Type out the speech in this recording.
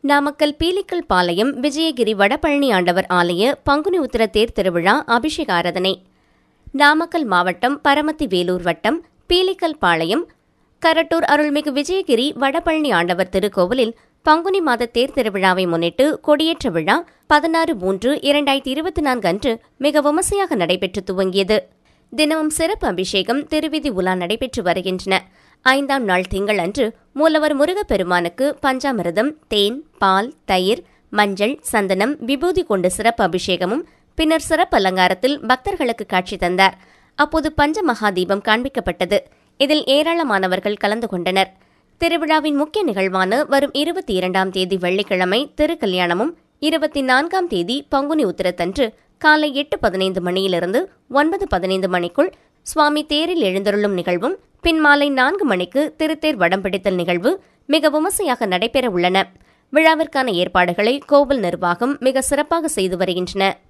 நாமக்கல் பீலிக்கல் பாளையம் விஜயகிரி வடபழனி ஆண்டவர் ஆலய பங்குனி உத்திர தேர் திருவிழா அபிஷேக ஆராதனை நாமக்கல் மாவட்டம் பரமத்தி வேலூர் வட்டம் பீலிக்கல் பாளையம் கரட்டூர் அருள்மிகு விஜயகிரி வடபழனி ஆண்டவர் திருக்கோவிலில் பங்குனி மாத தேர் திருவிழாவை முன்னிட்டு கொடியேற்ற விழா பதினாறு மூன்று இரண்டாயிரத்தி இருபத்தி நான்கு அன்று மிக விமர்சையாக நடைபெற்று துவங்கியது தினமும் சிறப்பு அபிஷேகம் திருவிதி உலா நடைபெற்று வருகின்றன ஐந்தாம் நாள் திங்கள் அன்று மூலவர் முருகப்பெருமானுக்கு பஞ்சாமிர்தம் தேன் பால் தயிர் மஞ்சள் சந்தனம் விபூதி கொண்டு சிறப்பு அபிஷேகமும் பின்னர் சிறப்பு அலங்காரத்தில் பக்தர்களுக்கு காட்சி தந்தார் அப்போது பஞ்ச மகாதீபம் காண்பிக்கப்பட்டது இதில் ஏராளமானவர்கள் கலந்து கொண்டனர் திருவிழாவின் முக்கிய நிகழ்வான வரும் இருபத்தி இரண்டாம் தேதி வெள்ளிக்கிழமை திருக்கல்யாணமும் இருபத்தி நான்காம் தேதி பங்குனி உத்திரத்தன்று காலை எட்டு பதினைந்து மணியிலிருந்து ஒன்பது பதினைந்து மணிக்குள் சுவாமி தேரில் எழுந்தருளும் நிகழ்வும் பின் மாலை நான்கு மணிக்கு திருத்தேர் வடம் பிடித்தல் நிகழ்வு மிக விமர்சையாக நடைபெற உள்ளன விழாவிற்கான ஏற்பாடுகளை கோவில் நிர்வாகம் மிக சிறப்பாக செய்து வருகின்றன